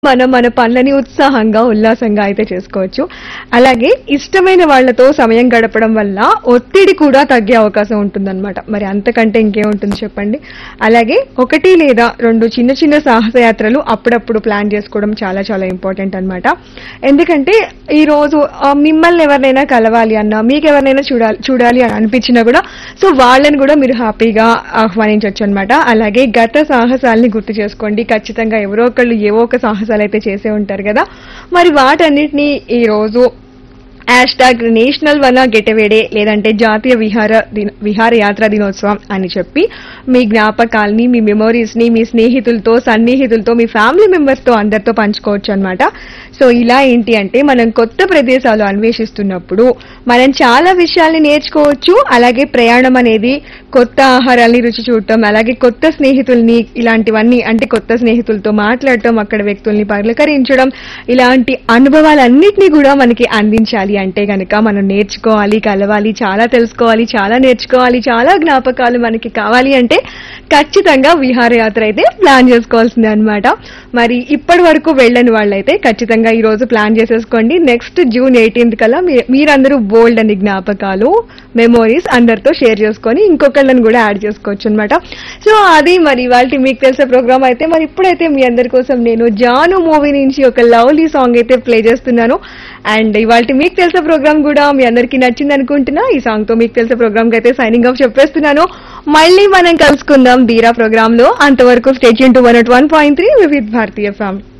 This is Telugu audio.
మనం మన పనులని ఉత్సాహంగా ఉల్లాసంగా అయితే చేసుకోవచ్చు అలాగే ఇష్టమైన వాళ్ళతో సమయం గడపడం వల్ల ఒత్తిడి కూడా తగ్గే అవకాశం ఉంటుందన్నమాట మరి అంతకంటే ఇంకేముంటుంది చెప్పండి అలాగే ఒకటి లేదా రెండు చిన్న చిన్న సాహసయాత్రలు అప్పుడప్పుడు ప్లాన్ చేసుకోవడం చాలా చాలా ఇంపార్టెంట్ అన్నమాట ఎందుకంటే ఈ రోజు ఆ, మిమ్మల్ని ఎవరినైనా కలవాలి అన్నా మీకు ఎవరినైనా చూడాలి చూడాలి అని అనిపించినా కూడా సో వాళ్ళని కూడా మీరు హ్యాపీగా ఆహ్వానించవచ్చు అనమాట అలాగే గత సాహసాలని గుర్తు చేసుకోండి ఖచ్చితంగా ఎవరో ఒకళ్ళు ఏవో ఒక సాహసాలు అయితే చేసే ఉంటారు కదా మరి వాటన్నిటిని ఈ రోజు హ్యాష్ ట్యాగ్ నేషనల్ వన గెటవేడే లేదంటే జాతీయ విహార దిన- విహారయాత్ర దినోత్సవం అని చెప్పి మీ జ్ఞాపకాల్ని మీ మెమోరీస్ ని మీ స్నేహితులతో సన్నిహితులతో మీ ఫ్యామిలీ మెంబర్స్ తో అందరితో పంచుకోవచ్చు అనమాట సో ఇలా ఏంటి అంటే మనం కొత్త ప్రదేశాలు అన్వేషిస్తున్నప్పుడు మనం చాలా విషయాల్ని నేర్చుకోవచ్చు అలాగే ప్రయాణం అనేది కొత్త ఆహారాల్ని రుచి చూడటం అలాగే కొత్త స్నేహితుల్ని ఇలాంటివన్నీ అంటే కొత్త స్నేహితులతో మాట్లాడటం అక్కడ వ్యక్తుల్ని పలకరించడం ఇలాంటి అనుభవాలన్నిటినీ కూడా మనకి అందించాలి అంటే గనక మనం నేర్చుకోవాలి కలవాలి చాలా తెలుసుకోవాలి చాలా నేర్చుకోవాలి చాలా జ్ఞాపకాలు మనకి కావాలి అంటే ఖచ్చితంగా విహారయాత్ర అయితే ప్లాన్ చేసుకోవాల్సిందే అన్నమాట మరి ఇప్పటి వరకు వెళ్ళని వాళ్ళైతే ఖచ్చితంగా ఈ రోజు ప్లాన్ చేసేసుకోండి నెక్స్ట్ జూన్ ఎయిటీన్త్ కల్లా మీ- మీరందరూ బోల్డ్ అని జ్ఞాపకాలు మెమోరీస్ అందరితో షేర్ చేసుకొని ఇంకొకళ్ళని కూడా యాడ్ చేసుకోవచ్చు అనమాట సో అది మరి వాళ్ళకి మీకు తెలిసే ప్రోగ్రామ్ అయితే మరి ఇప్పుడైతే మీ అందరి కోసం నేను జాను మూవీ నుంచి ఒక లవ్లీ సాంగ్ అయితే ప్లే చేస్తున్నాను అండ్ ఇవాళ మీకు తెలిసే ప్రోగ్రామ్ కూడా మీ అందరికీ నచ్చింది అనుకుంటున్నా ఈ సాంగ్ తో మీకు తెలిసే ప్రోగ్రామ్ కి అయితే సైనింగ్ ఆఫ్ చెప్పేస్తున్నాను మళ్ళీ మనం కలుసుకుందాం ధీరా ప్రోగ్రామ్ లో అంతవరకు stay tuned to one one point three Vividh Bharati ఫ్యామ్